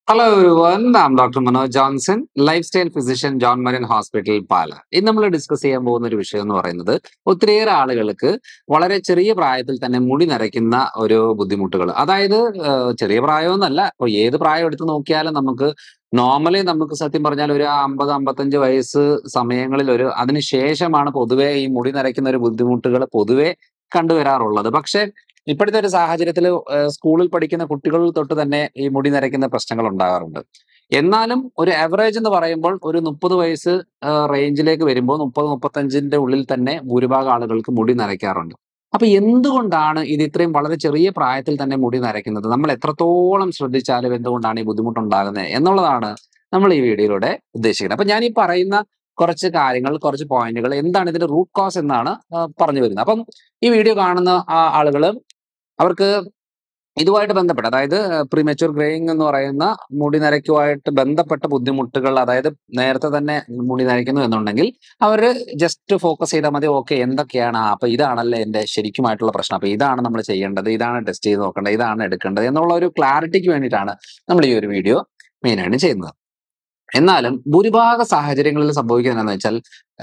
hello everyone I doctor Manoj Johnson lifestyle physician John Marian hospital Pala ഇന്ന് നമ്മൾ discuss ചെയ്യാൻ പോകുന്ന ഒരു വിഷയം എന്ന് പറയുന്നത് ഒത്തിരിയേറെ ആളുകൾക്ക് വളരെ ചെറിയ പ്രായത്തിൽ തന്നെ മുടി നരയ്ക്കുന്ന ഒരു ബുദ്ധിമുട്ടുകൾ അതായത് ഏഹ്, ചെറിയ പ്രായമൊന്നല്ല ഇപ്പൊ ഏത് പ്രായം എടുത്ത് നോക്കിയാലും നമുക്ക് നോർമലി നമുക്ക് സത്യം പറഞ്ഞാൽ ഒരു അമ്പത് അമ്പത്തഞ്ച് വയസ്സ് സമയങ്ങളിൽ ഒരു അതിനുശേഷമാണ് പൊതുവെ ഈ മുടി നരയ്ക്കുന്ന ഒരു ബുദ്ധിമുട്ടുകൾ പൊതുവെ കണ്ടുവരാറുള്ളത് പക്ഷെ ഇപ്പോഴത്തെ ഒരു സാഹചര്യത്തിൽ സ്കൂളിൽ പഠിക്കുന്ന കുട്ടികളിൽ തൊട്ട് തന്നെ ഈ മുടി നരയ്ക്കുന്ന പ്രശ്നങ്ങൾ ഉണ്ടാകാറുണ്ട് എന്നാലും ഒരു ആവറേജ് എന്ന് പറയുമ്പോൾ ഒരു മുപ്പത് വയസ്സ് റേഞ്ചിലേക്ക് വരുമ്പോൾ മുപ്പത് മുപ്പത്തഞ്ചിന്റെ ഉള്ളിൽ തന്നെ ഭൂരിഭാഗം ആളുകൾക്ക് മുടി നരയ്ക്കാറുണ്ട് അപ്പൊ എന്തുകൊണ്ടാണ് ഇത് ഇത്രയും വളരെ ചെറിയ പ്രായത്തിൽ തന്നെ മുടി നരയ്ക്കുന്നത് നമ്മൾ എത്രത്തോളം ശ്രദ്ധിച്ചാലും എന്തുകൊണ്ടാണ് ഈ ബുദ്ധിമുട്ടുണ്ടാകുന്നത് എന്നുള്ളതാണ് നമ്മൾ ഈ വീഡിയോയിലൂടെ ഉദ്ദേശിക്കുന്നത് അപ്പൊ ഞാൻ ഈ പറയുന്ന കുറച്ച് കാര്യങ്ങൾ കുറച്ച് പോയിന്റുകൾ എന്താണ് ഇതിന്റെ റൂട്ട് കോസ് എന്നാണ് ആ, പറഞ്ഞു വരുന്നത് അപ്പം ഈ വീഡിയോ കാണുന്ന ആളുകൾ അവർക്ക് ഇതുമായിട്ട് ബന്ധപ്പെട്ട് അതായത് പ്രീമെച്യൂർ ഗ്രേയിങ് എന്ന് പറയുന്ന മുടി നരയ്ക്കുമായിട്ട് ബന്ധപ്പെട്ട ബുദ്ധിമുട്ടുകൾ അതായത് നേരത്തെ തന്നെ മുടി നരയ്ക്കുന്നു എന്നുണ്ടെങ്കിൽ അവർ ജസ്റ്റ് ഫോക്കസ് ചെയ്താൽ മതി ഓക്കെ എന്തൊക്കെയാണ് ആ, അപ്പൊ ഇതാണല്ലേ എന്റെ ശരിക്കുമായിട്ടുള്ള പ്രശ്നം അപ്പൊ ഇതാണ് നമ്മൾ ചെയ്യേണ്ടത് ഇതാണ് ടെസ്റ്റ് ചെയ്ത് നോക്കേണ്ടത് ഇതാണ് എടുക്കേണ്ടത് എന്നുള്ള ഒരു ക്ലാരിറ്റിക്ക് വേണ്ടിയിട്ടാണ് നമ്മൾ ഈ ഒരു വീഡിയോ മെയിനായിട്ട് ചെയ്യുന്നത് എന്നാലും ഭൂരിഭാഗ സാഹചര്യങ്ങളിൽ സംഭവിക്കുന്നത് എന്താണെന്ന് വെച്ചാൽ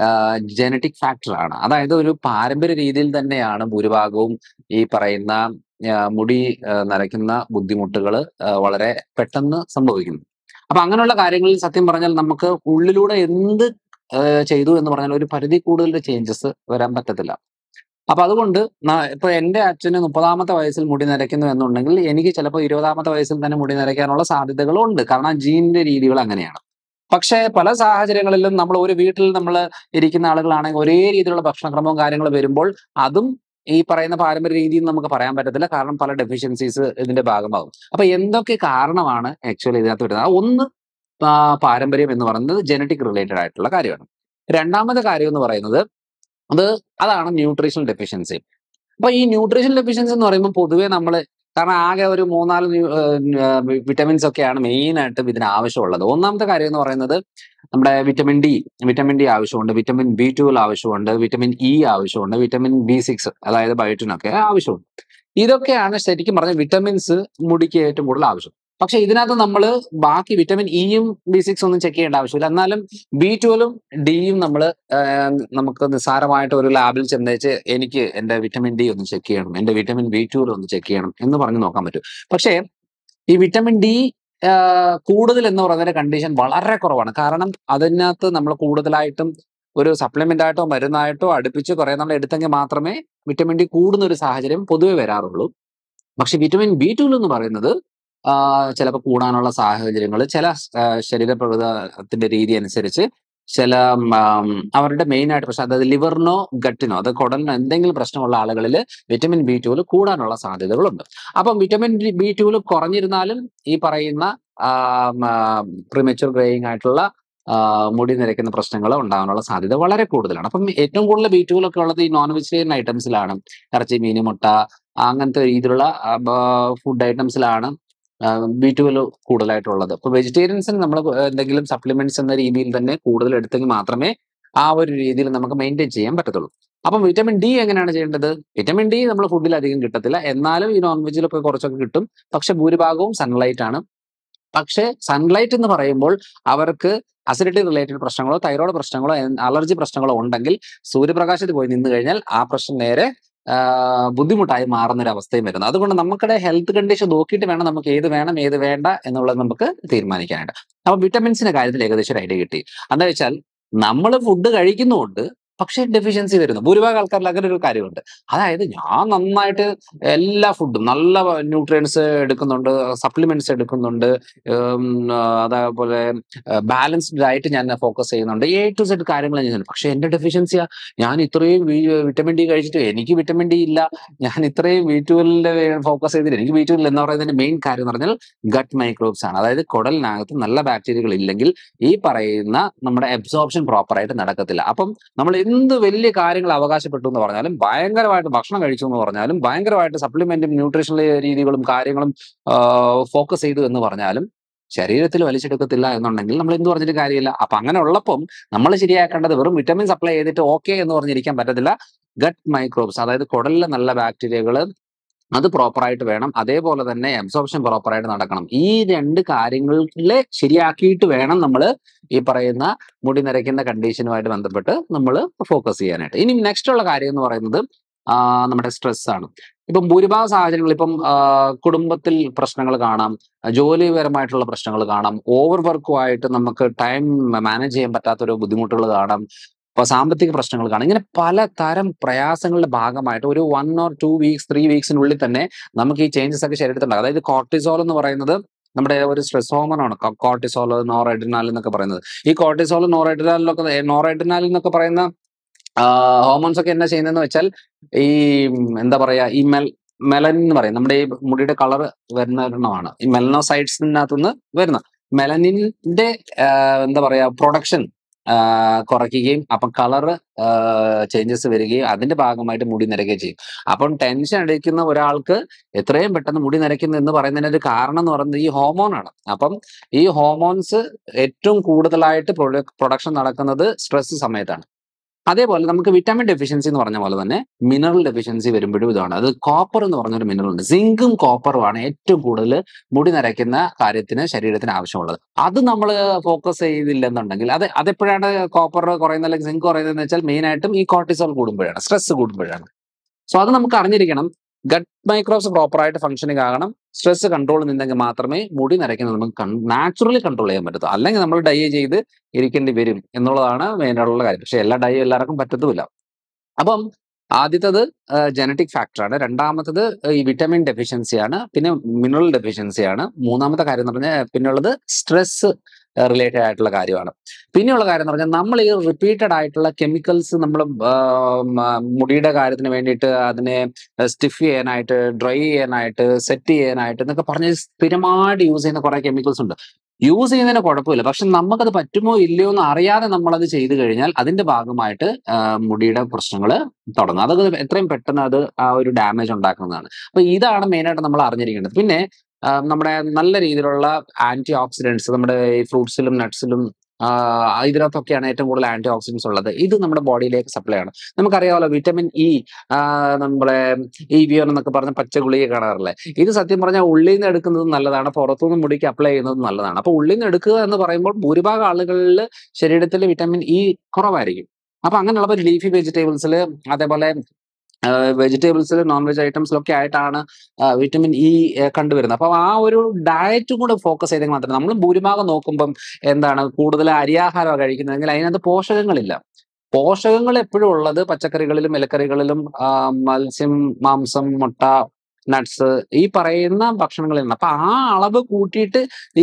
ജനറ്റിക് ഫാക്ടറാണ് അതായത് ഒരു പാരമ്പര്യ രീതിയിൽ തന്നെയാണ് ഭൂരിഭാഗവും ഈ പറയുന്ന ആ, മുടി ആ, നരയ്ക്കുന്ന ബുദ്ധിമുട്ടുകൾ വളരെ പെട്ടെന്ന് സംഭവിക്കുന്നു അപ്പൊ അങ്ങനെയുള്ള കാര്യങ്ങളിൽ സത്യം പറഞ്ഞാൽ നമുക്ക് ഉള്ളിലൂടെ എന്ത് ആ, ചെയ്തു എന്ന് പറഞ്ഞാൽ ഒരു പരിധി കൂടുതൽ ചേഞ്ചസ് വരാൻ പറ്റത്തില്ല അപ്പൊ അതുകൊണ്ട് ന- ഇപ്പൊ എന്റെ അച്ഛന് മുപ്പതാമത്തെ വയസ്സിൽ മുടി നരയ്ക്കുന്നു എന്നുണ്ടെങ്കിൽ എനിക്ക് ചിലപ്പോൾ ഇരുപതാമത്തെ വയസ്സിൽ തന്നെ മുടി നരയ്ക്കാനുള്ള സാധ്യതകളുണ്ട് കാരണം ജീനിന്റെ രീതികൾ അങ്ങനെയാണ് പക്ഷേ പല സാഹചര്യങ്ങളിലും നമ്മൾ ഒരു വീട്ടിൽ നമ്മൾ ഇരിക്കുന്ന ആളുകളാണെങ്കിൽ ഒരേ രീതിയിലുള്ള ഭക്ഷണക്രമവും കാര്യങ്ങളും വരുമ്പോൾ അതും ഈ പറയുന്ന പാരമ്പര്യ രീതിയിൽ നമുക്ക് പറയാൻ പറ്റത്തില്ല കാരണം പല ഡെഫിഷ്യൻസീസ് ഇതിന്റെ ഭാഗമാകും അപ്പൊ എന്തൊക്കെ കാരണമാണ് ആക്ച്വലി ഇതിനകത്ത് വരുന്നത് ഒന്ന് പാ- പാരമ്പര്യം എന്ന് പറയുന്നത് ജനറ്റിക് റിലേറ്റഡ് ആയിട്ടുള്ള കാര്യമാണ് രണ്ടാമത്തെ കാര്യം എന്ന് പറയുന്നത് അത് അതാണ് ന്യൂട്രീഷണൽ ഡെഫിഷ്യൻസി അപ്പൊ ഈ ന്യൂട്രീഷൻ ഡെഫിഷ്യൻസി എന്ന് പറയുമ്പോൾ പൊതുവെ നമ്മൾ കാരണം ആകെ ഒരു മൂന്നാല് വിറ്റമിൻസ് ഒക്കെയാണ് മെയിൻ ആയിട്ട് ഇതിന് ആവശ്യമുള്ളത് ഒന്നാമത്തെ കാര്യം എന്ന് പറയുന്നത് നമ്മുടെ വിറ്റമിൻ ഡി വിറ്റമിൻ ഡി ആവശ്യമുണ്ട് വിറ്റമിൻ ബി ട്വൽവ് ആവശ്യമുണ്ട് വിറ്റമിൻ ഇ ആവശ്യമുണ്ട് വിറ്റമിൻ ബി സിക്സ് അതായത് ബയോട്ടിനൊക്കെ ആവശ്യമുണ്ട് ഇതൊക്കെയാണ് ശരിക്കും പറഞ്ഞ വിറ്റമിൻസ് മുടിക്ക് ഏറ്റവും കൂടുതൽ ആവശ്യം പക്ഷെ ഇതിനകത്ത് നമ്മൾ ബാക്കി വിറ്റമിൻ ഇയും ബി സിക്സ് ഒന്നും ചെക്ക് ചെയ്യേണ്ട ആവശ്യമില്ല എന്നാലും ബി ട്വൽവും ഡിയും നമ്മൾ നമുക്ക് നിസ്സാരമായിട്ട് ഒരു ലാബിൽ ചെന്നേച്ച് എനിക്ക് എന്റെ വിറ്റമിൻ ഡി ഒന്ന് ചെക്ക് ചെയ്യണം എന്റെ വിറ്റമിൻ ബി ട്വൽവ് ഒന്ന് ചെക്ക് ചെയ്യണം എന്ന് പറഞ്ഞ് നോക്കാൻ പറ്റും പക്ഷേ ഈ വിറ്റമിൻ ഡി കൂടുതൽ എന്ന് പറയുന്ന കണ്ടീഷൻ വളരെ കുറവാണ് കാരണം അതിനകത്ത് നമ്മൾ കൂടുതലായിട്ടും ഒരു സപ്ലിമെന്റ് ആയിട്ടോ മരുന്നായിട്ടോ അടുപ്പിച്ച് കുറെ നമ്മൾ എടുത്തെങ്കിൽ മാത്രമേ വിറ്റമിൻ ഡി കൂടുന്ന ഒരു സാഹചര്യം പൊതുവെ വരാറുള്ളൂ പക്ഷെ വിറ്റമിൻ ബി ടു എന്ന് പറയുന്നത് ചിലപ്പോൾ കൂടാനുള്ള സാഹചര്യങ്ങൾ ചില ആ, ശരീരപ്രകൃതത്തിന്റെ രീതി അനുസരിച്ച് ചില ഉം, ആം, അവരുടെ മെയിൻ ആയിട്ട് പ്രശ്നം അതായത് ലിവറിനോ ഗട്ടിനോ അത് കുടലിനോ എന്തെങ്കിലും പ്രശ്നമുള്ള ആളുകളിൽ വിറ്റമിൻ ബി ടുവിൽ കൂടാനുള്ള സാധ്യതകളുണ്ട് അപ്പം വിറ്റമിൻ ബി ടുവിൽ കുറഞ്ഞിരുന്നാലും ഈ പറയുന്ന പ്രിമച്വർ ഗ്രേയിങ് ആയിട്ടുള്ള ആ, മുടി നിരക്കുന്ന പ്രശ്നങ്ങൾ ഉണ്ടാകാനുള്ള സാധ്യത വളരെ കൂടുതലാണ് അപ്പം ഏറ്റവും കൂടുതൽ ബി ടുവിലൊക്കെ ഉള്ളത് ഈ നോൺ വെജിറ്റേറിയൻ ഐറ്റംസിലാണ് ഇറച്ചി മീൻ മുട്ട അങ്ങനത്തെ രീതിയിലുള്ള ഫുഡ് ഐറ്റംസിലാണ് ബി ട്വൽവ് കൂടുതലായിട്ടുള്ളത് അപ്പൊ വെജിറ്റേറിയൻസിന് നമ്മൾ എന്തെങ്കിലും സപ്ലിമെന്റ്സ് എന്ന രീതിയിൽ തന്നെ കൂടുതൽ എടുത്തെങ്കിൽ മാത്രമേ ആ ഒരു രീതിയിൽ നമുക്ക് മെയിൻറ്റെയിൻ ചെയ്യാൻ പറ്റത്തുള്ളൂ അപ്പം വിറ്റമിൻ ഡി എങ്ങനെയാണ് ചെയ്യേണ്ടത് വിറ്റമിൻ ഡി നമ്മൾ ഫുഡിൽ അധികം കിട്ടത്തില്ല എന്നാലും ഈ നോൺ വെജിലൊക്കെ കുറച്ചൊക്കെ കിട്ടും പക്ഷെ ഭൂരിഭാഗവും സൺലൈറ്റ് ആണ് പക്ഷേ സൺലൈറ്റ് എന്ന് പറയുമ്പോൾ അവർക്ക് അസിഡിറ്റി റിലേറ്റഡ് പ്രശ്നങ്ങളോ തൈറോയ്ഡ് പ്രശ്നങ്ങളോ അലർജി പ്രശ്നങ്ങളോ ഉണ്ടെങ്കിൽ സൂര്യപ്രകാശത്തിൽ പോയി നിന്ന് കഴിഞ്ഞാൽ ആ പ്രശ്നം നേരെ ആ, ബുദ്ധിമുട്ടായി മാറുന്ന ഒരു അവസ്ഥയും വരുന്നു അതുകൊണ്ട് നമുക്കിടെ ഹെൽത്ത് കണ്ടീഷൻ നോക്കിയിട്ട് വേണം നമുക്ക് ഏത് വേണം ഏത് വേണ്ട എന്നുള്ളത് നമുക്ക് തീരുമാനിക്കാനായിട്ട് അപ്പൊ വിറ്റമിൻസിന്റെ കാര്യത്തിൽ ഏകദേശം ഒരു ഐഡിയ കിട്ടി എന്താ വെച്ചാൽ നമ്മൾ ഫുഡ് കഴിക്കുന്നുണ്ട് പക്ഷേ ഡെഫിഷ്യൻസി വരുന്നു ഭൂരിഭാഗം ആൾക്കാരിൽ അങ്ങനെ ഒരു കാര്യമുണ്ട് അതായത് ഞാൻ നന്നായിട്ട് എല്ലാ ഫുഡും നല്ല ന്യൂട്രിയൻസ് എടുക്കുന്നുണ്ട് സപ്ലിമെന്റ്സ് എടുക്കുന്നുണ്ട് ഉം, ആ, അതേപോലെ ബാലൻസ്ഡ് ഡയറ്റ് ഞാൻ ഫോക്കസ് ചെയ്യുന്നുണ്ട് എ ടു സെഡ് കാര്യങ്ങൾ ഞാൻ ചെയ്യുന്നുണ്ട് പക്ഷെ എന്റെ ഡെഫിഷ്യൻസിയാ ഞാൻ ഇത്രയും വിറ്റമിൻ ഡി കഴിച്ചിട്ട് എനിക്ക് വിറ്റമിൻ ഡി ഇല്ല ഞാൻ ഇത്രയും ബി ട്വൽവിന്റെ ഫോക്കസ് ചെയ്തിട്ട് എനിക്ക് ബി ട്വൽവ് എന്ന് പറയുന്നതിന്റെ മെയിൻ കാര്യം എന്ന് പറഞ്ഞാൽ ഗട്ട് മൈക്രോബ്സ് ആണ് അതായത് കുടലിനകത്ത് നല്ല ബാക്ടീരിയകൾ ഇല്ലെങ്കിൽ ഈ പറയുന്ന നമ്മുടെ അബ്സോർപ്ഷൻ പ്രോപ്പർ ആയിട്ട് നടക്കത്തില്ല അപ്പം നമ്മൾ എന്ത് വലിയ കാര്യങ്ങൾ അവകാശപ്പെട്ടു എന്ന് പറഞ്ഞാലും ഭയങ്കരമായിട്ട് ഭക്ഷണം കഴിച്ചു എന്ന് പറഞ്ഞാലും ഭയങ്കരമായിട്ട് സപ്ലിമെന്റും ന്യൂട്രീഷണൽ രീതികളും കാര്യങ്ങളും ഫോക്കസ് ചെയ്തു എന്ന് പറഞ്ഞാലും ശരീരത്തിൽ വലിച്ചെടുക്കത്തില്ല എന്നുണ്ടെങ്കിൽ നമ്മൾ എന്ത് പറഞ്ഞിട്ട് കാര്യമില്ല അപ്പൊ അങ്ങനെ ഉള്ളപ്പം നമ്മൾ ശരിയാക്കേണ്ടത് വെറും വിറ്റമിൻ സപ്ലൈ ചെയ്തിട്ട് ഓക്കെ എന്ന് പറഞ്ഞിരിക്കാൻ പറ്റത്തില്ല ഗട്ട് മൈക്രോബ്സ് അതായത് കുടലിലെ നല്ല ബാക്ടീരിയകൾ അത് പ്രോപ്പർ ആയിട്ട് വേണം അതേപോലെ തന്നെ അബ്സോർപ്ഷൻ പ്രോപ്പർ ആയിട്ട് നടക്കണം ഈ രണ്ട് കാര്യങ്ങളിലെ ശരിയാക്കിയിട്ട് വേണം നമ്മൾ ഈ പറയുന്ന മുടി നരയ്ക്കുന്ന കണ്ടീഷനുമായിട്ട് ബന്ധപ്പെട്ട് നമ്മൾ ഫോക്കസ് ചെയ്യാനായിട്ട് ഇനി നെക്സ്റ്റ് ഉള്ള കാര്യം എന്ന് പറയുന്നത് ആ, നമ്മുടെ സ്ട്രെസ് ആണ് ഇപ്പം ഭൂരിഭാഗം സാഹചര്യങ്ങളിൽ ഇപ്പം ആ, കുടുംബത്തിൽ പ്രശ്നങ്ങൾ കാണാം ജോലിപരമായിട്ടുള്ള പ്രശ്നങ്ങൾ കാണാം ഓവർ വർക്കുമായിട്ട് നമുക്ക് ടൈം മാനേജ് ചെയ്യാൻ പറ്റാത്തൊരു ബുദ്ധിമുട്ടുകൾ കാണാം ഇപ്പൊ സാമ്പത്തിക പ്രശ്നങ്ങൾ കാണാം ഇങ്ങനെ പല തരം പ്രയാസങ്ങളുടെ ഭാഗമായിട്ട് ഒരു one or two weeks three വീക്സിനുള്ളിൽ തന്നെ നമുക്ക് ഈ ചേഞ്ചസ് ഒക്കെ ശരീരത്തിലുണ്ടാകും അതായത് കോർട്ടിസോൾ എന്ന് പറയുന്നത് നമ്മുടെ ഒരു സ്ട്രെസ് ഹോർമോൺ ആണ് കോർട്ടിസോൾ നോറൈഡിനാൽ എന്നൊക്കെ പറയുന്നത് ഈ കോർട്ടിസോൾ നോറൈഡിനാലിലൊക്കെ നോറൈഡിനാൽ എന്നൊക്കെ പറയുന്ന ഹോർമോൺസ് ഒക്കെ എന്നാ ചെയ്യുന്നതെന്ന് വെച്ചാൽ ഈ ഉം, എന്താ പറയാ ഈ മെൽ മെലനിൻ എന്ന് പറയും നമ്മുടെ ഈ മുടിയുടെ കളർ വരുന്ന ഒരെണ്ണമാണ് ഈ മെലനോസൈഡ്സിനകത്തുനിന്ന് വരുന്ന മെലനിന്റെ എന്താ പറയാ പ്രൊഡക്ഷൻ കുറയ്ക്കുകയും അപ്പം കളറ് ചേഞ്ചസ് വരികയും അതിന്റെ ഭാഗമായിട്ട് മുടി നിരക്കുകയും ചെയ്യും അപ്പം ടെൻഷൻ അടിക്കുന്ന ഒരാൾക്ക് എത്രയും പെട്ടെന്ന് മുടി നിരക്കുന്നു എന്ന് പറയുന്നതിന് ഒരു കാരണം എന്ന് പറയുന്നത് ഈ ഹോർമോൺ ആണ് അപ്പം ഈ ഹോർമോൺസ് ഏറ്റവും കൂടുതലായിട്ട് പ്രൊഡക്ഷൻ നടക്കുന്നത് സ്ട്രെസ് സമയത്താണ് അതേപോലെ നമുക്ക് വിറ്റാമിൻ ഡെഫിഷ്യൻസി എന്ന് പറഞ്ഞ പോലെ തന്നെ മിനറൽ ഡെഫിഷ്യൻസി വരുമ്പോഴും ഇതാണ് അത് കോപ്പർ എന്ന് പറഞ്ഞൊരു മിനറൽ ഉണ്ട് സിങ്കും കോപ്പറുമാണ് ഏറ്റവും കൂടുതൽ മുടി നരയ്ക്കുന്ന കാര്യത്തിന് ശരീരത്തിന് ആവശ്യമുള്ളത് അത് നമ്മൾ ഫോക്കസ് ചെയ്തില്ലെന്നുണ്ടെങ്കിൽ അത് അതെപ്പോഴാണ് കോപ്പർ കുറയുന്നത് അല്ലെങ്കിൽ സിങ്ക് കുറയുന്നതെന്ന് വെച്ചാൽ മെയിൻ ആയിട്ടും ഈ കോർട്ടിസോൾ കൂടുമ്പോഴാണ് സ്ട്രെസ് കൂടുമ്പോഴാണ് സോ അത് നമുക്ക് അറിഞ്ഞിരിക്കണം ഗട്ട് മൈക്രോബ്സ് പ്രോപ്പർ ആയിട്ട് ഫംഗ്ഷനിങ് ആകണം സ്ട്രെസ് കൺട്രോൾ നിന്നെങ്കിൽ മാത്രമേ മുടി നരയ്ക്കുന്നത് നമുക്ക് നാച്ചുറലി കൺട്രോൾ ചെയ്യാൻ പറ്റൂ അല്ലെങ്കിൽ നമ്മൾ ഡൈ ചെയ്ത് ഇരിക്കേണ്ടി വരും എന്നുള്ളതാണ് മെയിനായിട്ടുള്ള കാര്യം പക്ഷെ എല്ലാ ഡൈ എല്ലാവർക്കും പറ്റത്തുമില്ല അപ്പം ആദ്യത്തത് ജനറ്റിക് ഫാക്ടറാണ് രണ്ടാമത്തത് ഈ വിറ്റമിൻ ഡെഫിഷ്യൻസിയാണ് പിന്നെ മിനറൽ ഡെഫിഷ്യൻസിയാണ് മൂന്നാമത്തെ കാര്യം എന്ന് പറഞ്ഞാൽ പിന്നെയുള്ളത് സ്ട്രെസ് റിലേറ്റഡ് ആയിട്ടുള്ള കാര്യമാണ് പിന്നെയുള്ള കാര്യം എന്ന് പറഞ്ഞാൽ നമ്മൾ ഈ റിപ്പീറ്റഡ് ആയിട്ടുള്ള കെമിക്കൽസ് നമ്മൾ മുടിയുടെ കാര്യത്തിന് വേണ്ടിയിട്ട് അതിനെ സ്റ്റിഫ് ചെയ്യാനായിട്ട് ഡ്രൈ ചെയ്യാനായിട്ട് സെറ്റ് ചെയ്യാനായിട്ട് എന്നൊക്കെ പറഞ്ഞ് സ്ഥിരമായിട്ട് യൂസ് ചെയ്യുന്ന കുറെ കെമിക്കൽസ് ഉണ്ട് യൂസ് ചെയ്യുന്നതിന് കുഴപ്പമില്ല പക്ഷെ നമുക്കത് പറ്റുമോ ഇല്ലയോ എന്ന് അറിയാതെ നമ്മളത് ചെയ്തു കഴിഞ്ഞാൽ അതിന്റെ ഭാഗമായിട്ട് ആ, മുടിയുടെ പ്രശ്നങ്ങൾ തുടങ്ങും അതൊക്കെ എത്രയും പെട്ടെന്ന് അത് ആ ഒരു ഡാമേജ് ഉണ്ടാക്കുന്നതാണ് അപ്പൊ ഇതാണ് മെയിനായിട്ട് നമ്മൾ അറിഞ്ഞിരിക്കേണ്ടത് പിന്നെ ആ, നമ്മുടെ നല്ല രീതിയിലുള്ള ആന്റി ഓക്സിഡൻസ് നമ്മുടെ ഈ ഫ്രൂട്ട്സിലും നട്ട്സിലും ഇതിനകത്തൊക്കെയാണ് ഏറ്റവും കൂടുതൽ ആന്റി ഓക്സിഡൻസ് ഉള്ളത് ഇത് നമ്മുടെ ബോഡിയിലേക്ക് സപ്ലൈ ആണ് നമുക്കറിയാമല്ലോ വിറ്റമിൻ ഇ നമ്മളെ ഈ വിയോൻ എന്നൊക്കെ പറഞ്ഞ പച്ച ഗുളിക കാണാറില്ലേ ഇത് സത്യം പറഞ്ഞാൽ ഉള്ളിൽ നിന്ന് എടുക്കുന്നത് നല്ലതാണ് പുറത്തുനിന്ന് മുടിക്ക് അപ്ലൈ ചെയ്യുന്നത് നല്ലതാണ് അപ്പൊ ഉള്ളിൽ നിന്ന് എടുക്കുക എന്ന് പറയുമ്പോൾ ഭൂരിഭാഗം ആളുകളിൽ ശരീരത്തിൽ വിറ്റമിൻ ഇ കുറവായിരിക്കും അപ്പൊ അങ്ങനെയുള്ളപ്പോൾ ലീഫി വെജിറ്റബിൾസിൽ അതേപോലെ വെജിറ്റബിൾസിൽ നോൺ വെജ് ഐറ്റംസിലൊക്കെ ആയിട്ടാണ് വിറ്റമിൻ ഇ കണ്ടുവരുന്നത് അപ്പൊ ആ ഒരു ഡയറ്റും കൂടെ ഫോക്കസ് ചെയ്തെങ്കിൽ മാത്രമേ നമ്മൾ ഭൂരിഭാഗം നോക്കുമ്പം എന്താണ് കൂടുതൽ അരിയാഹാരമാണ് കഴിക്കുന്നതെങ്കിൽ അതിനകത്ത് പോഷകങ്ങളില്ല പോഷകങ്ങൾ എപ്പോഴും ഉള്ളത് പച്ചക്കറികളിലും ഇലക്കറികളിലും ആ, മത്സ്യം മാംസം മുട്ട നട്ട്സ് ഈ പറയുന്ന ഭക്ഷണങ്ങളിലാണ് അപ്പൊ ആ അളവ് കൂട്ടിയിട്ട് ഈ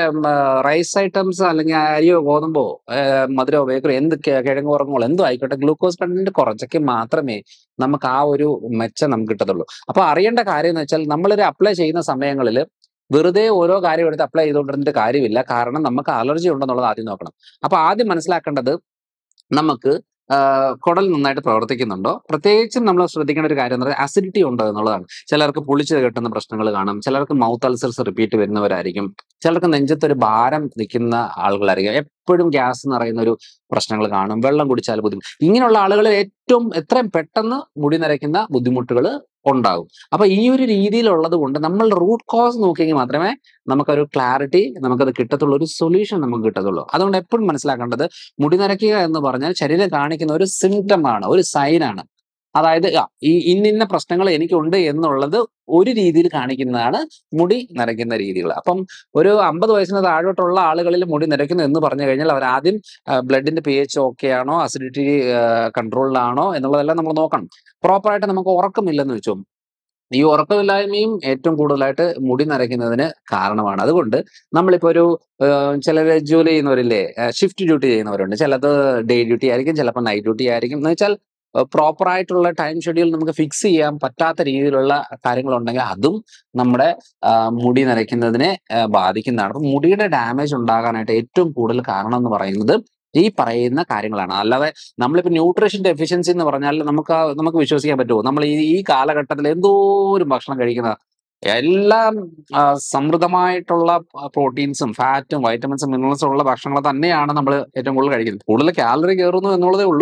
റൈസ് ഐറ്റംസ് അല്ലെങ്കിൽ അരിയോ ഗോതമ്പോ ഏം, മധുരമോ ബേക്കറി എന്ത് കെ- കിഴങ്ങ് വർഗ്ഗങ്ങളോ എന്തോ ആയിക്കോട്ടെ ഗ്ലൂക്കോസ് കണ്ടന്റ് കുറച്ചൊക്കെ മാത്രമേ നമുക്ക് ആ ഒരു മെച്ചം നമുക്ക് കിട്ടത്തുള്ളൂ അപ്പൊ അറിയേണ്ട കാര്യം എന്ന് വെച്ചാൽ നമ്മളൊരു അപ്ലൈ ചെയ്യുന്ന സമയങ്ങളിൽ വെറുതെ ഓരോ കാര്യം എടുത്ത് അപ്ലൈ ചെയ്തുകൊണ്ടിരുന്നിട്ട് കാര്യമില്ല കാരണം നമുക്ക് അലർജി ഉണ്ടെന്നുള്ളത് ആദ്യം നോക്കണം അപ്പൊ ആദ്യം മനസ്സിലാക്കേണ്ടത് നമുക്ക് ആ, കുടൽ നന്നായിട്ട് പ്രവർത്തിക്കുന്നുണ്ടോ പ്രത്യേകിച്ചും നമ്മൾ ശ്രദ്ധിക്കേണ്ട ഒരു കാര്യം എന്ന് പറയുന്നത് അസിഡിറ്റി ഉണ്ടോ എന്നുള്ളതാണ് ചിലർക്ക് പുളിച്ച് കെട്ടുന്ന പ്രശ്നങ്ങൾ കാണും ചിലർക്ക് മൗത്ത് അൾസർസ് റിപ്പീറ്റ് വരുന്നവരായിരിക്കും ചിലർക്ക് നെഞ്ചത്തൊരു ഭാരം നിൽക്കുന്ന ആളുകളായിരിക്കും എപ്പോഴും ഗ്യാസ് നിറയുന്ന ഒരു പ്രശ്നങ്ങൾ കാണും വെള്ളം കുടിച്ചാൽ ബുദ്ധിമുട്ട് ഇങ്ങനെയുള്ള ആളുകൾ ഏറ്റവും എത്രയും പെട്ടെന്ന് മുടി നരയ്ക്കുന്ന ബുദ്ധിമുട്ടുകൾ ഉണ്ടാകും അപ്പൊ ഈ ഒരു രീതിയിലുള്ളത് കൊണ്ട് നമ്മൾ റൂട്ട് കോസ് നോക്കിയെങ്കിൽ മാത്രമേ നമുക്കൊരു ക്ലാരിറ്റി നമുക്കത് കിട്ടത്തുള്ളൂ ഒരു സൊല്യൂഷൻ നമുക്ക് കിട്ടത്തുള്ളൂ അതുകൊണ്ട് എപ്പോഴും മനസ്സിലാക്കേണ്ടത് മുടി നരയ്ക്കുക എന്ന് പറഞ്ഞാൽ ശരീരം കാണിക്കുന്ന ഒരു സിംറ്റം ആണ് ഒരു സൈൻ ആണ് അതായത് ആ, ഈ ഇന്നിന്ന പ്രശ്നങ്ങൾ എനിക്കുണ്ട് എന്നുള്ളത് ഒരു രീതിയിൽ കാണിക്കുന്നതാണ് മുടി നരയ്ക്കുന്ന രീതികൾ അപ്പം ഒരു അമ്പത് വയസ്സിന് താഴോട്ടുള്ള ആളുകളിൽ മുടി നരയ്ക്കുന്നു എന്ന് പറഞ്ഞു കഴിഞ്ഞാൽ അവർ ആദ്യം ബ്ലഡിന്റെ പി എച്ച് ഓക്കെ ആണോ അസിഡിറ്റി കൺട്രോളിലാണോ എന്നുള്ളതെല്ലാം നമ്മൾ നോക്കണം പ്രോപ്പറായിട്ട് നമുക്ക് ഉറക്കമില്ലെന്ന് വെച്ചോ ഈ ഉറക്കമില്ലായ്മയും ഏറ്റവും കൂടുതലായിട്ട് മുടി നരയ്ക്കുന്നതിന് കാരണമാണ് അതുകൊണ്ട് നമ്മളിപ്പോ ഒരു ചിലർ ജോലി ചെയ്യുന്നവരില്ലേ ഷിഫ്റ്റ് ഡ്യൂട്ടി ചെയ്യുന്നവരുണ്ട് ചിലത് ഡേ ഡ്യൂട്ടി ആയിരിക്കും ചിലപ്പോൾ നൈറ്റ് ഡ്യൂട്ടി ആയിരിക്കും എന്ന് വെച്ചാൽ പ്രോപ്പർ ആയിട്ടുള്ള ടൈം ഷെഡ്യൂൾ നമുക്ക് ഫിക്സ് ചെയ്യാൻ പറ്റാത്ത രീതിയിലുള്ള കാര്യങ്ങളുണ്ടെങ്കിൽ അതും നമ്മുടെ ആ, മുടി നരയ്ക്കുന്നതിനെ ആ, ബാധിക്കുന്നതാണ് അപ്പൊ മുടിയുടെ ഡാമേജ് ഉണ്ടാകാനായിട്ട് ഏറ്റവും കൂടുതൽ കാരണം എന്ന് പറയുന്നത് ഈ പറയുന്ന കാര്യങ്ങളാണ് അല്ലാതെ നമ്മളിപ്പോ ന്യൂട്രീഷൻ ഡെഫിഷ്യൻസി എന്ന് പറഞ്ഞാൽ നമുക്ക് ആ- നമുക്ക് വിശ്വസിക്കാൻ പറ്റുമോ നമ്മൾ ഈ ഈ കാലഘട്ടത്തിൽ എന്തോരം ഭക്ഷണം കഴിക്കുന്ന എല്ലാം ആ, സമൃദ്ധമായിട്ടുള്ള പ്രോട്ടീൻസും ഫാറ്റും വൈറ്റമിൻസും മിനറൽസും ഉള്ള ഭക്ഷണങ്ങൾ തന്നെയാണ് നമ്മൾ ഏറ്റവും കൂടുതൽ കഴിക്കുന്നത് കൂടുതൽ കാലറി കയറുന്നു എന്നുള്ളതേ ഉള്ളൂ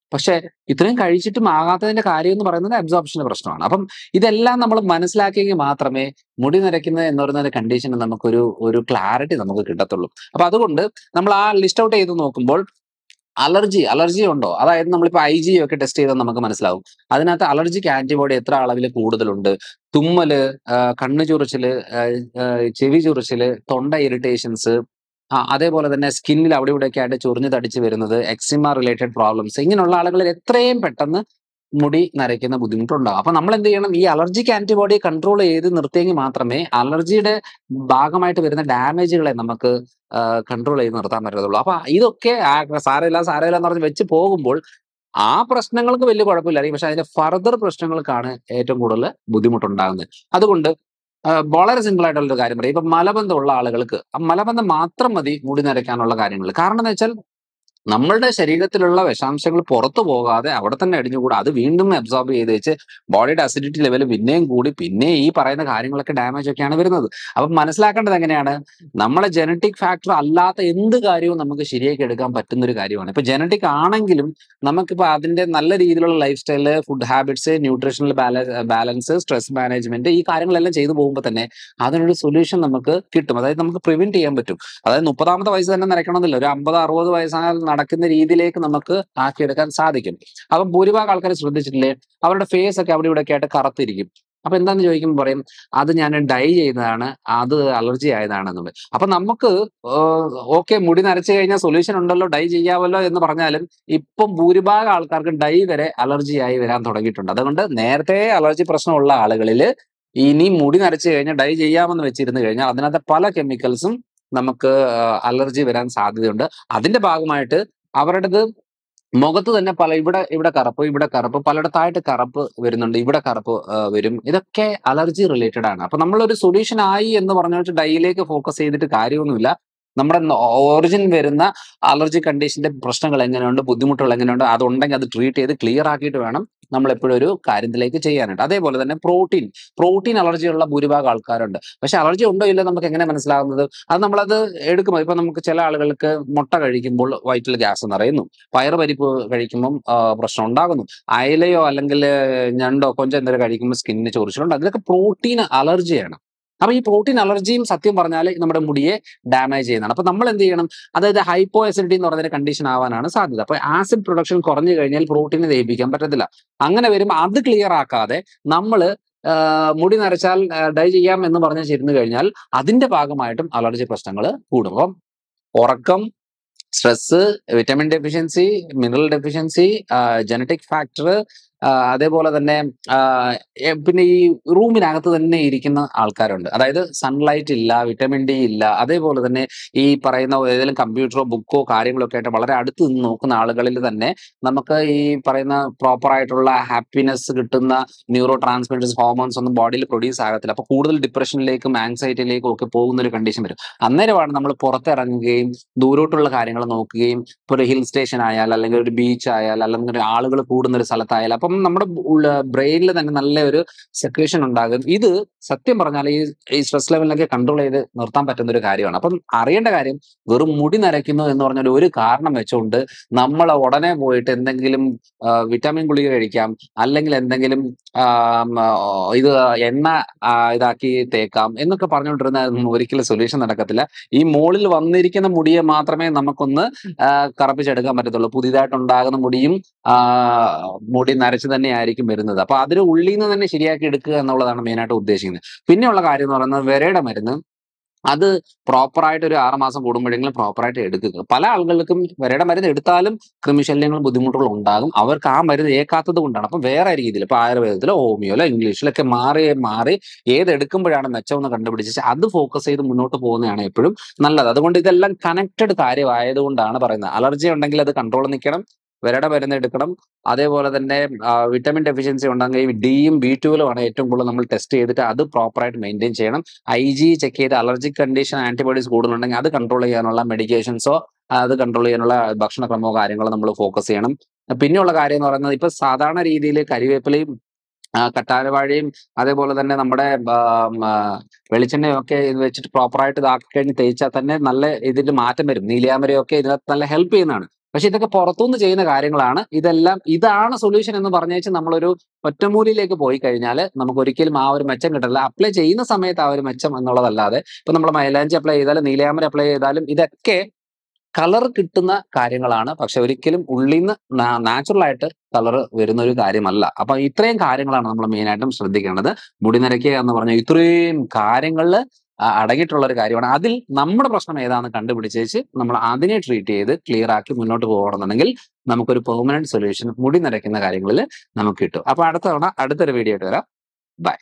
പക്ഷെ ഇത്രയും കഴിച്ചിട്ടും ആകാത്തതിന്റെ കാര്യം എന്ന് പറയുന്നത് അബ്സോർപ്ഷന്റെ പ്രശ്നമാണ് അപ്പം ഇതെല്ലാം നമ്മൾ മനസ്സിലാക്കിയെങ്കിൽ മാത്രമേ മുടി നരയ്ക്കുന്നത് എന്ന് പറയുന്ന ഒരു കണ്ടീഷന് നമുക്കൊരു ഒരു ക്ലാരിറ്റി നമുക്ക് കിട്ടത്തുള്ളൂ അപ്പൊ അതുകൊണ്ട് നമ്മൾ ആ ലിസ്റ്റ് ഔട്ട് ചെയ്ത് നോക്കുമ്പോൾ അലർജി അലർജി ഉണ്ടോ അതായത് നമ്മളിപ്പോൾ ഐ ജി ഒക്കെ ടെസ്റ്റ് ചെയ്താൽ നമുക്ക് മനസ്സിലാവും അതിനകത്ത് അലർജിക്ക് ആന്റിബോഡി എത്ര അളവിൽ കൂടുതലുണ്ട് തുമ്മല് ആ, കണ്ണ് ചൊറിച്ചില് ആ, ആ, ചെവി ചൊറിച്ചില് തൊണ്ട ഇറിറ്റേഷൻസ് ആ അതേപോലെ തന്നെ സ്കിന്നിൽ അവിടെ ഇവിടെയൊക്കെ ആയിട്ട് ചൊറിഞ്ഞു തടിച്ച് വരുന്നത് എക്സിമ റിലേറ്റഡ് പ്രോബ്ലംസ് ഇങ്ങനെയുള്ള ആളുകളിൽ എത്രയും പെട്ടെന്ന് മുടി നരയ്ക്കുന്ന ബുദ്ധിമുട്ടുണ്ടാകും അപ്പൊ നമ്മൾ എന്ത് ചെയ്യണം ഈ അലർജിക്ക് ആന്റിബോഡി കൺട്രോൾ ചെയ്ത് നിർത്തിയെങ്കിൽ മാത്രമേ അലർജിയുടെ ഭാഗമായിട്ട് വരുന്ന ഡാമേജുകളെ നമുക്ക് കൺട്രോൾ ചെയ്ത് നിർത്താൻ പറ്റത്തുള്ളൂ അപ്പൊ ഇതൊക്കെ ആ സാരമില്ല സാരമില്ല എന്ന് പറഞ്ഞ് വെച്ച് പോകുമ്പോൾ ആ പ്രശ്നങ്ങൾക്ക് വലിയ കുഴപ്പമില്ലായിരിക്കും പക്ഷെ അതിന്റെ ഫർദർ പ്രശ്നങ്ങൾക്കാണ് ഏറ്റവും കൂടുതൽ ബുദ്ധിമുട്ടുണ്ടാകുന്നത് അതുകൊണ്ട് ആ, വളരെ സിമ്പിൾ ആയിട്ടുള്ള ഒരു കാര്യം പറയാം ഇപ്പൊ മലബന്ധമുള്ള ആളുകൾക്ക് ആ മലബന്ധം മാത്രം മതി മുടി നരയ്ക്കാനുള്ള കാര്യങ്ങൾ കാരണം എന്ന് വെച്ചാൽ നമ്മളുടെ ശരീരത്തിലുള്ള വിഷാംശങ്ങൾ പുറത്തു പോകാതെ അവിടെ തന്നെ അടിഞ്ഞുകൂടാ അത് വീണ്ടും അബ്സോർബ് ചെയ്ത് വെച്ച് ബോഡിയുടെ അസിഡിറ്റി ലെവൽ പിന്നെയും കൂടി പിന്നെ ഈ പറയുന്ന കാര്യങ്ങളൊക്കെ ഡാമേജ് ഒക്കെയാണ് വരുന്നത് അപ്പം മനസ്സിലാക്കേണ്ടത് എങ്ങനെയാണ് നമ്മളെ ജനറ്റിക് ഫാക്ടർ അല്ലാത്ത എന്ത് കാര്യവും നമുക്ക് ശരിയാക്കി എടുക്കാൻ പറ്റുന്ന ഒരു കാര്യമാണ് ഇപ്പൊ ജനറ്റിക് ആണെങ്കിലും നമുക്കിപ്പോ അതിന്റെ നല്ല രീതിയിലുള്ള lifestyle food habits nutritional balance stress management ഈ കാര്യങ്ങളെല്ലാം ചെയ്തു പോകുമ്പോൾ തന്നെ അതിനൊരു സൊല്യൂഷൻ നമുക്ക് കിട്ടും അതായത് നമുക്ക് പ്രിവെന്റ് ചെയ്യാൻ പറ്റും അതായത് മുപ്പതാമത്തെ വയസ്സ് തന്നെ നരയ്ക്കണമെന്നില്ല ഒരു അമ്പത് അറുപത് വയസ്സായാൽ നടക്കുന്ന രീതിയിലേക്ക് നമുക്ക് ആക്കിയെടുക്കാൻ സാധിക്കും അപ്പം ഭൂരിഭാഗം ആൾക്കാർ ശ്രദ്ധിച്ചിട്ടില്ലേ അവരുടെ ഫേസ് ഒക്കെ അവിടെ ഇവിടെ ഒക്കെ ആയിട്ട് കറുത്തിരിക്കും അപ്പൊ എന്താന്ന് ചോദിക്കുമ്പോൾ പറയും അത് ഞാൻ ഡൈ ചെയ്തതാണ് അത് അലർജി ആയതാണെന്നുള്ളത് അപ്പൊ നമുക്ക് ഓക്കെ മുടി നരച്ചു കഴിഞ്ഞാൽ സൊല്യൂഷൻ ഉണ്ടല്ലോ ഡൈ ചെയ്യാമല്ലോ എന്ന് പറഞ്ഞാലും ഇപ്പം ഭൂരിഭാഗം ആൾക്കാർക്ക് ഡൈ വരെ അലർജി ആയി വരാൻ തുടങ്ങിയിട്ടുണ്ട് അതുകൊണ്ട് നേരത്തെ അലർജി പ്രശ്നമുള്ള ആളുകളിൽ ഇനി മുടി നരച്ചു കഴിഞ്ഞാൽ ഡൈ ചെയ്യാമെന്ന് വെച്ചിരുന്നു കഴിഞ്ഞാൽ അതിനകത്ത് പല കെമിക്കൽസും നമുക്ക് അലർജി വരാൻ സാധ്യതയുണ്ട് അതിന്റെ ഭാഗമായിട്ട് അവരുടേത് മുഖത്ത് തന്നെ പല ഇവിടെ ഇവിടെ കറുപ്പ് ഇവിടെ കറുപ്പ് പലയിടത്തായിട്ട് കറുപ്പ് വരുന്നുണ്ട് ഇവിടെ കറുപ്പ് ആ, വരും ഇതൊക്കെ അലർജി റിലേറ്റഡ് ആണ് അപ്പൊ നമ്മളൊരു സൊല്യൂഷൻ ആയി എന്ന് പറഞ്ഞിട്ട് ഡൈയിലേക്ക് ഫോക്കസ് ചെയ്തിട്ട് കാര്യമൊന്നുമില്ല നമ്മുടെ ഓറിജിൻ വരുന്ന അലർജി കണ്ടീഷന്റെ പ്രശ്നങ്ങൾ എങ്ങനെയുണ്ട് ബുദ്ധിമുട്ടുകൾ എങ്ങനെയുണ്ട് അതുണ്ടെങ്കിൽ അത് ട്രീറ്റ് ചെയ്ത് ക്ലിയർ ആക്കിയിട്ട് വേണം നമ്മൾ എപ്പോഴും ഒരു കാര്യത്തിലേക്ക് ചെയ്യാനായിട്ട് അതേപോലെ തന്നെ പ്രോട്ടീൻ പ്രോട്ടീൻ അലർജി ഉള്ള ഭൂരിഭാഗം ആൾക്കാരുണ്ട് പക്ഷെ അലർജി ഉണ്ടോ ഇല്ല നമുക്ക് എങ്ങനെ മനസ്സിലാകുന്നത് അത് നമ്മളത് എടുക്കുമ്പോൾ ഇപ്പൊ നമുക്ക് ചില ആളുകൾക്ക് മുട്ട കഴിക്കുമ്പോൾ വയറ്റിൽ ഗ്യാസ് നിറയുന്നു പയറുപരിപ്പ് കഴിക്കുമ്പം ആ, പ്രശ്നം ഉണ്ടാകുന്നു അയലയോ അല്ലെങ്കിൽ ഞണ്ടോ കൊഞ്ചോ എന്തെങ്കിലും കഴിക്കുമ്പോൾ സ്കിന്നിന് ചൊറിച്ചിലുണ്ട് അതിലൊക്കെ പ്രോട്ടീൻ അലർജിയാണ് അപ്പൊ ഈ പ്രോട്ടീൻ അലർജിയും സത്യം പറഞ്ഞാൽ നമ്മുടെ മുടിയെ ഡാമേജ് ചെയ്യുന്നതാണ് അപ്പൊ നമ്മൾ എന്ത് ചെയ്യണം അതായത് ഹൈപ്പോ അസിഡിറ്റി എന്ന് പറയുന്ന കണ്ടീഷൻ ആവാനാണ് സാധ്യത അപ്പൊ ആസിഡ് പ്രൊഡക്ഷൻ കുറഞ്ഞു കഴിഞ്ഞാൽ പ്രോട്ടീനെ ദഹിപ്പിക്കാൻ പറ്റത്തില്ല അങ്ങനെ വരുമ്പോൾ അത് ക്ലിയർ ആക്കാതെ നമ്മൾ മുടി നരച്ചാൽ ഡൈ ചെയ്യാം എന്ന് പറഞ്ഞ് ചേർന്ന് കഴിഞ്ഞാൽ അതിന്റെ ഭാഗമായിട്ടും അലർജി പ്രശ്നങ്ങൾ കൂടും അപ്പം ഉറക്കം stress vitamin deficiency mineral deficiency genetic factor അതേപോലെ തന്നെ ആ, എ, പിന്നെ ഈ റൂമിനകത്ത് തന്നെ ഇരിക്കുന്ന ആൾക്കാരുണ്ട് അതായത് സൺലൈറ്റ് ഇല്ല വിറ്റമിൻ ഡി ഇല്ല അതേപോലെ തന്നെ ഈ പറയുന്ന ഏതെങ്കിലും കമ്പ്യൂട്ടറോ ബുക്കോ കാര്യങ്ങളോ ഒക്കെ ആയിട്ട് വളരെ അടുത്ത് നിന്ന് നോക്കുന്ന ആളുകളിൽ തന്നെ നമുക്ക് ഈ പറയുന്ന പ്രോപ്പർ ആയിട്ടുള്ള ഹാപ്പിനെസ് കിട്ടുന്ന ന്യൂറോ ട്രാൻസ്മിറ്റേഴ്സ് ഹോർമോൺസ് ഒന്നും ബോഡിയിൽ പ്രൊഡ്യൂസ് ആകത്തില്ല അപ്പൊ കൂടുതൽ ഡിപ്രഷനിലേക്കും ആങ്സൈറ്റിയിലേക്കും ഒക്കെ പോകുന്ന ഒരു കണ്ടീഷൻ വരും അന്നേരമാണ് നമ്മൾ പുറത്തിറങ്ങുകയും ദൂരോട്ടുള്ള കാര്യങ്ങൾ നോക്കുകയും ഇപ്പൊ ഒരു ഹിൽ സ്റ്റേഷൻ ആയാൽ അല്ലെങ്കിൽ ഒരു ബീച്ച് ആയാൽ അല്ലെങ്കിൽ ഒരു ആളുകൾ കൂടുന്ന ഒരു സ്ഥലത്തായാൽ അപ്പം നമ്മുടെ ബ്രെയിനിൽ തന്നെ നല്ല ഒരു സെക്രേഷൻ ഉണ്ടാകും ഇത് സത്യം പറഞ്ഞാൽ ഈ ഈ സ്ട്രെസ് ലെവലിലൊക്കെ കൺട്രോൾ ചെയ്ത് നിർത്താൻ പറ്റുന്ന ഒരു കാര്യമാണ് അപ്പം അറിയേണ്ട കാര്യം വെറും മുടി നരയ്ക്കുന്നു എന്ന് പറഞ്ഞാൽ ഒരു കാരണം വെച്ചുകൊണ്ട് നമ്മൾ ഉടനെ പോയിട്ട് എന്തെങ്കിലും ആ, വിറ്റാമിൻ ഗുളിക കഴിക്കാം അല്ലെങ്കിൽ എന്തെങ്കിലും ആം, ആ, ഇത് എണ്ണ ആ, ഇതാക്കി തേക്കാം എന്നൊക്കെ പറഞ്ഞുകൊണ്ടിരുന്ന ഒരിക്കലും സൊല്യൂഷൻ നടക്കത്തില്ല ഈ മോളിൽ വന്നിരിക്കുന്ന മുടിയെ മാത്രമേ നമുക്കൊന്ന് ആ, കറപ്പിച്ചെടുക്കാൻ പറ്റത്തുള്ളൂ പുതിയതായിട്ട് ഉണ്ടാകുന്ന മുടിയും ആ, മുടി നരച്ച് തന്നെ ആയിരിക്കും വരുന്നത് അപ്പൊ അതിന് ഉള്ളിൽ നിന്ന് തന്നെ ശരിയാക്കി എടുക്കുക എന്നുള്ളതാണ് മെയിനായിട്ട് ഉദ്ദേശിക്കുന്നത് പിന്നെയുള്ള കാര്യം എന്ന് പറയുന്നത് വിരയുടെ മരുന്ന് അത് പ്രോപ്പറായിട്ട് ഒരു ആറ് മാസം കൂടുമ്പോഴെങ്കിലും പ്രോപ്പറായിട്ട് എടുക്കുക പല ആളുകൾക്കും വിരയുടെ മരുന്ന് എടുത്താലും കൃമിശല്യങ്ങളും ബുദ്ധിമുട്ടുകളും ഉണ്ടാകും അവർക്ക് ആ മരുന്ന് ഏക്കാത്തത് കൊണ്ടാണ് അപ്പൊ വേറെ രീതിയിൽ ഇപ്പൊ ആയുർവേദത്തിലോ ഹോമിയോലോ ഇംഗ്ലീഷിലൊക്കെ മാറി മാറി ഏത് എടുക്കുമ്പോഴാണ് മെച്ചമെന്ന് കണ്ടുപിടിച്ച് അത് ഫോക്കസ് ചെയ്ത് മുന്നോട്ട് പോകുന്നതാണ് എപ്പോഴും നല്ലത് അതുകൊണ്ട് ഇതെല്ലാം കണക്റ്റഡ് കാര്യമായതുകൊണ്ടാണ് പറയുന്നത് അലർജി ഉണ്ടെങ്കിൽ അത് കൺട്രോൾ നിൽക്കണം വിരയുടെ മരുന്ന് എടുക്കണം അതേപോലെ തന്നെ വിറ്റമിൻ ഡെഫിഷ്യൻസി ഉണ്ടെങ്കിൽ ഡിയും ബി ട്വൽവും ആണ് ഏറ്റവും കൂടുതൽ നമ്മൾ ടെസ്റ്റ് ചെയ്തിട്ട് അത് പ്രോപ്പറായിട്ട് മെയിൻറ്റെയിൻ ചെയ്യണം ഐ ജി ചെക്ക് ചെയ്ത് അലർജിക് കണ്ടീഷൻ ആന്റിബോഡീസ് കൂടുതലുണ്ടെങ്കിൽ അത് കൺട്രോൾ ചെയ്യാനുള്ള മെഡിക്കേഷൻസോ അത് കൺട്രോൾ ചെയ്യാനുള്ള ഭക്ഷണക്രമമോ കാര്യങ്ങളോ നമ്മൾ ഫോക്കസ് ചെയ്യണം പിന്നെയുള്ള കാര്യം എന്ന് പറയുന്നത് ഇപ്പൊ സാധാരണ രീതിയിൽ കരിവേപ്പിലയും ആ, കറ്റാരവാഴയും അതേപോലെ തന്നെ നമ്മുടെ ആ, ഉം, ആ, വെളിച്ചെണ്ണയും ഒക്കെ ഇത് വെച്ചിട്ട് പ്രോപ്പറായിട്ട് ഇതാക്കി കഴിഞ്ഞ് തേച്ചാൽ തന്നെ നല്ല ഇതിൽ മാറ്റം വരും നീലിയാമരയൊക്കെ ഇതിനകത്ത് നല്ല ഹെൽപ്പ് ചെയ്യുന്നതാണ് പക്ഷെ ഇതൊക്കെ പുറത്തുനിന്ന് ചെയ്യുന്ന കാര്യങ്ങളാണ് ഇതെല്ലാം ഇതാണ് സൊല്യൂഷൻ എന്ന് പറഞ്ഞേച്ച് നമ്മളൊരു ഒറ്റമൂലിയിലേക്ക് പോയി കഴിഞ്ഞാൽ നമുക്ക് ഒരിക്കലും ആ ഒരു മെച്ചം കിട്ടില്ല അപ്ലൈ ചെയ്യുന്ന സമയത്ത് ആ ഒരു മെച്ചം എന്നുള്ളതല്ലാതെ ഇപ്പൊ നമ്മൾ മൈലാഞ്ചി അപ്ലൈ ചെയ്താലും നീലയാമര അപ്ലൈ ചെയ്താലും ഇതൊക്കെ കളർ കിട്ടുന്ന കാര്യങ്ങളാണ് പക്ഷെ ഒരിക്കലും ഉള്ളിൽ നിന്ന് നാച്ചുറൽ ആയിട്ട് കളർ വരുന്ന ഒരു കാര്യമല്ല അപ്പൊ ഇത്രയും കാര്യങ്ങളാണ് നമ്മൾ മെയിൻ ആയിട്ടും ശ്രദ്ധിക്കേണ്ടത് മുടി നരയ്ക്കുക എന്ന് പറഞ്ഞ ഇത്രയും കാര്യങ്ങളിൽ അടങ്ങിയിട്ടുള്ള ഒരു കാര്യമാണ് അതിൽ നമ്മുടെ പ്രശ്നം ഏതാണെന്ന് കണ്ടുപിടിച്ചേച്ച് നമ്മൾ അതിനെ ട്രീറ്റ് ചെയ്ത് ക്ലിയർ ആക്കി മുന്നോട്ട് പോകണമെന്നുണ്ടെങ്കിൽ നമുക്കൊരു പെർമനന്റ് സൊല്യൂഷൻ മുടി നരയ്ക്കുന്ന കാര്യങ്ങളിൽ നമുക്ക് കിട്ടും അപ്പൊ അടുത്ത തവണ അടുത്തൊരു വീഡിയോ ആയിട്ട് വരാം